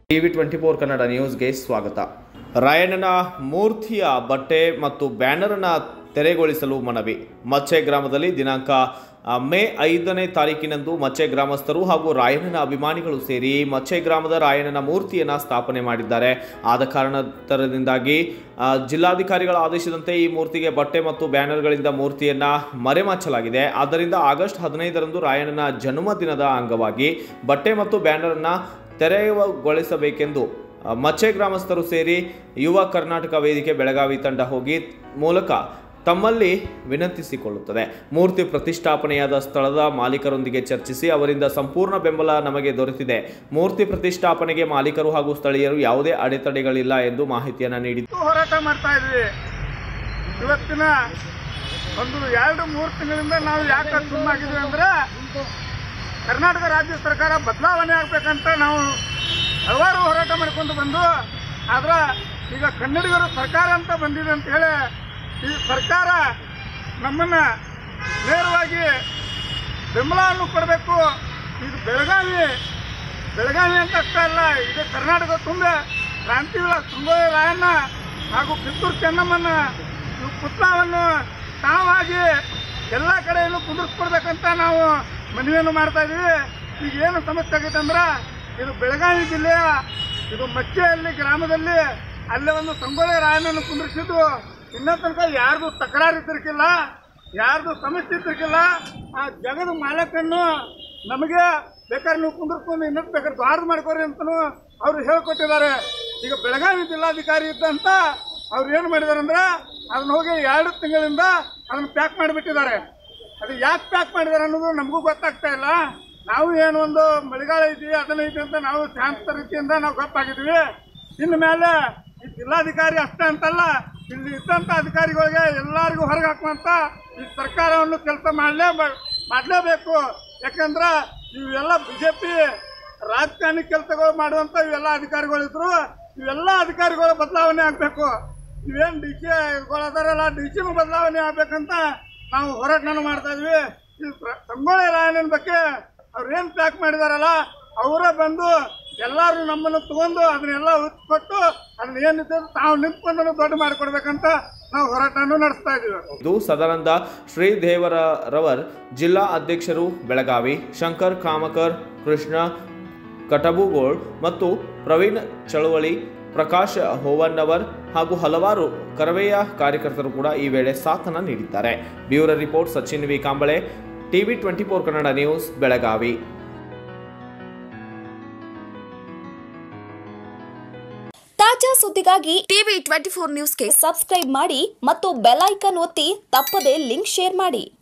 TV twenty four Kannada ನ್ಯೂಸ್ಗೆ ಸ್ವಾಗತ ರಾಯಣ್ಣನ ಮೂರ್ತಿಯ ಬಟ್ಟೆ ಮತ್ತು ಬ್ಯಾನರನ್ನು ತೆರೆಗೊಳಿಸಲು ಮನವಿ ಮಚ್ಚೆ ಗ್ರಾಮದಲ್ಲಿ ದಿನಾಂಕ ಆ, ಮೇ ಐದನೇ ತಾರೀಕಿನಂದು ಮಚ್ಚೆ ಗ್ರಾಮಸ್ಥರು ಹಾಗೂ ರಾಯಣ್ಣನ ಅಭಿಮಾನಿಗಳು ಸೇರಿ ಮಚ್ಚೆ ಗ್ರಾಮದ ರಾಯಣ್ಣನ ಮೂರ್ತಿಯನ್ನು ಸ್ಥಾಪನೆ ಮಾಡಿದ್ದಾರೆ ಆದ ಕಾರಣದಿಂದಾಗಿ ಆ, ಜಿಲ್ಲಾಧಿಕಾರಿಗಳ ಆದೇಶದಂತೆ ಈ ಮೂರ್ತಿಗೆ ಬಟ್ಟೆ ಮತ್ತು ಬ್ಯಾನರ್ಗಳಿಂದ ಮೂರ್ತಿಯನ್ನು ಮರೆಮಾಚಲಾಗಿದೆ ಆದ್ದರಿಂದ ಆಗಸ್ಟ್ ಹದಿನೈದರಂದು ರಾಯಣ್ಣನ ಜನ್ಮದಿನದ ಅಂಗವಾಗಿ ಬಟ್ಟೆ ಮತ್ತು ಬ್ಯಾನರನ್ನು ತೆರವುಗೊಳಿಸಬೇಕೆಂದು ಅ, ಮಚ್ಚೆ ಗ್ರಾಮಸ್ಥರು ಸೇರಿ ಯುವ ಕರ್ನಾಟಕ ವೇದಿಕೆ ಬೆಳಗಾವಿ ತಂಡ ಹೋಗಿ ಮೂಲಕ ತಮ್ಮಲ್ಲಿ ವಿನಂತಿಸಿಕೊಳ್ಳುತ್ತದೆ ಮೂರ್ತಿ ಪ್ರತಿಷ್ಠಾಪನೆಯಾದ ಸ್ಥಳದ ಮಾಲೀಕರೊಂದಿಗೆ ಚರ್ಚಿಸಿ ಅವರಿಂದ ಸಂಪೂರ್ಣ ಬೆಂಬಲ ನಮಗೆ ದೊರೆತಿದೆ ಮೂರ್ತಿ ಪ್ರತಿಷ್ಠಾಪನೆಗೆ ಮಾಲೀಕರು ಹಾಗೂ ಸ್ಥಳೀಯರು ಯಾವುದೇ ಅಡೆತಡೆಗಳಿಲ್ಲ ಎಂದು ಮಾಹಿತಿಯನ್ನು ನೀಡಿದ್ದಾರೆ ಇವತ್ತು ಹೋರಾಟ ಮಾಡ್ತಾ ಇದ್ವಿ ಇವತ್ತಿನ ಒಂದು ಎರಡು ಮೂರು ತಿಂಗಳಿಂದ ನಾವು ಯಾಕೆ ಸುಮ್ಮನಾಗಿದ್ವಿ ಅಂದ್ರೆ ಕರ್ನಾಟಕ ರಾಜ್ಯ ಸರ್ಕಾರ ಬದಲಾವಣೆ ಆಗ್ಬೇಕಂತ ನಾವು ಹಲವಾರು ಹೋರಾಟ ಮಾಡ್ಕೊಂಡು ಬಂದು ಆದ್ರೆ ಈಗ ಕನ್ನಡಿಗರು ಸರ್ಕಾರ ಅಂತ ಬಂದಿದೆ ಅಂತ ಹೇಳಿ ಈ ಸರ್ಕಾರ ನಮ್ಮನ್ನ ನೇರವಾಗಿ ಬೆಂಬಲವನ್ನು ಕೊಡಬೇಕು ಇದು ಬೆಳಗಾವಿ ಬೆಳಗಾವಿ ಅಂತ ಅಷ್ಟೇ ಅಲ್ಲ ಇದು ಕರ್ನಾಟಕ ತುಂಬ ಕ್ರಾಂತಿಗಳ ಸುಂಗೋಯ ರಾಯಣ್ಣ ಹಾಗೂ ಕಿತ್ತೂರು ಚೆನ್ನಮ್ಮನ ಇವು ಪುತ್ಲವನ್ನು ತಾವಾಗಿ ಎಲ್ಲ ಕಡೆಯಲ್ಲೂ ಕುಂದಿರಿಸ್ಕೊಡ್ಬೇಕಂತ ನಾವು ಮನವಿಯನ್ನು ಮಾಡ್ತಾ ಇದೀವಿ ಈಗ ಏನು ಸಮಸ್ಯೆ ಆಗೈತೆ ಅಂದ್ರೆ ಇದು ಬೆಳಗಾವಿ ಜಿಲ್ಲೆಯ ಇದು ಮಚ್ಚೆಯಲ್ಲಿ ಗ್ರಾಮದಲ್ಲಿ ಅಲ್ಲೇ ಒಂದು ಸಂಗೊಳ್ಳಿ ರಾಯಣ್ಣನ್ನು ಕುಂದಿರಿಸಿದ್ದು ಇನ್ನೂ ತನಕ ಯಾರ್ದು ತಕರಾರು ಇದ್ದಿರ್ಕಿಲ್ಲ ಯಾರ್ದು ಸಮಸ್ಯೆ ಇದ್ದಿರ್ಕಿಲ್ಲ ಆ ಜಗದ ಮಾಲಕನ್ನು ನಮಗೆ ಬೇಕಾದ್ರೆ ನೀವು ಕುಂದಿರ್ಕೊಂಡು ಇನ್ನೊಂದು ಬೇಕಾದ್ರೆ ದ್ವಾರದ ಮಾಡ್ಕೋರಿ ಅಂತಲೂ ಅವರು ಹೇಳ್ಕೊಟ್ಟಿದ್ದಾರೆ ಈಗ ಬೆಳಗಾವಿ ಜಿಲ್ಲಾಧಿಕಾರಿ ಇದ್ದಂತ ಅವ್ರು ಏನು ಮಾಡಿದಾರೆ ಅಂದ್ರೆ ಅದನ್ನ ಹೋಗಿ ಎರಡು ತಿಂಗಳಿಂದ ಅದನ್ನ ಪ್ಯಾಕ್ ಮಾಡಿಬಿಟ್ಟಿದ್ದಾರೆ ಅದು ಯಾಕೆ ಪ್ಯಾಕ್ ಮಾಡಿದ್ದಾರೆ ಅನ್ನೋದು ನಮಗೂ ಗೊತ್ತಾಗ್ತಾ ಇಲ್ಲ ನಾವು ಏನು ಒಂದು ಮಳೆಗಾಲ ಐತಿ ಅದನ್ನ ಐತಿ ಅಂತ ನಾವು ಶಾಂತ ರೀತಿಯಿಂದ ನಾವು ಗೊತ್ತಾಗಿದ್ವಿ ಇನ್ನು ಮೇಲೆ ಈ ಜಿಲ್ಲಾಧಿಕಾರಿ ಅಷ್ಟೇ ಅಂತಲ್ಲ ಇಲ್ಲಿ ಇದ್ದಂತ ಅಧಿಕಾರಿಗಳಿಗೆ ಎಲ್ಲರಿಗೂ ಹೊರಗೆ ಹಾಕುವಂತ ಈ ಸರ್ಕಾರವನ್ನು ಕೆಲಸ ಮಾಡಲೇ ಮಾಡಲೇಬೇಕು ಯಾಕಂದ್ರ ಇವೆಲ್ಲ ಬಿಜೆಪಿ ರಾಜಕಾರಣಿ ಕೆಲಸಗಳು ಮಾಡುವಂತ ಇವೆಲ್ಲ ಅಧಿಕಾರಿಗಳಿದ್ರು ಇವೆಲ್ಲ ಅಧಿಕಾರಿಗಳು ಬದಲಾವಣೆ ಆಗ್ಬೇಕು ಇವೇನ್ ಡಿ ಸಿ ಅದಾರಲ್ಲ ಡಿ ಸಿನೂ ಬದಲಾವಣೆ ಆಗ್ಬೇಕಂತ ನಾವು ಹೋರಾಟನ ಮಾಡ್ತಾ ಇದ್ವಿ ಈ ಪ್ರ- ಸಂಗೊಳ್ಳಿ ರಾಯಣ್ಣನ ಬಗ್ಗೆ ಅವ್ರು ಏನ್ ಪ್ಯಾಕ್ ಮಾಡಿದಾರಲ್ಲ ಅವರೇ ಬಂದು ಎಲ್ಲಾರು ನಮ್ಮನ್ನು ತಗೊಂಡು ಅದನ್ನೆಲ್ಲ ಕೊಟ್ಟು ಅದನ್ನ ಏನಿದೆ ತಾವು ನಿಂತ್ಕೊಂಡು ದೊಡ್ಡ ಮಾಡಿಕೊಡ್ಬೇಕಂತ ನಾವು ಹೋರಾಟವನ್ನು ನಡೆಸ್ತಾ ಇದೀವಿ ಇದು ಸದಾನಂದ ಶ್ರೀದೇವರವರ್ ಜಿಲ್ಲಾ ಅಧ್ಯಕ್ಷರು ಬೆಳಗಾವಿ ಶಂಕರ್ ಕಾಮಕರ್ ಕೃಷ್ಣ ಕಟಬುಗೋಳ್ ಮತ್ತು ಪ್ರವೀಣ್ ಚಳವಳಿ ಪ್ರಕಾಶ್ ಹೋವನ್ನವರ್ ಹಾಗೂ ಹಲವಾರು ಕರವೆಯ ಕಾರ್ಯಕರ್ತರು ಕೂಡ ಈ ವೇಳೆ ಸಾಥನ ನೀಡಿದ್ದಾರೆ bureau report Sachin V Kamble TV twenty four Kannada news Belagavi ತಾಜಾ ಸುದ್ದಿಗಾಗಿ ಟಿವಿ ಟ್ವೆಂಟಿ ಫೋರ್ ನ್ಯೂಸ್ಗೆ ಸಬ್ಸ್ಕ್ರೈಬ್ ಮಾಡಿ ಮತ್ತು ಬೆಲ್ ಐಕಾನ್ ಒತ್ತಿ ತಪ್ಪದೇ ಲಿಂಕ್ ಶೇರ್ ಮಾಡಿ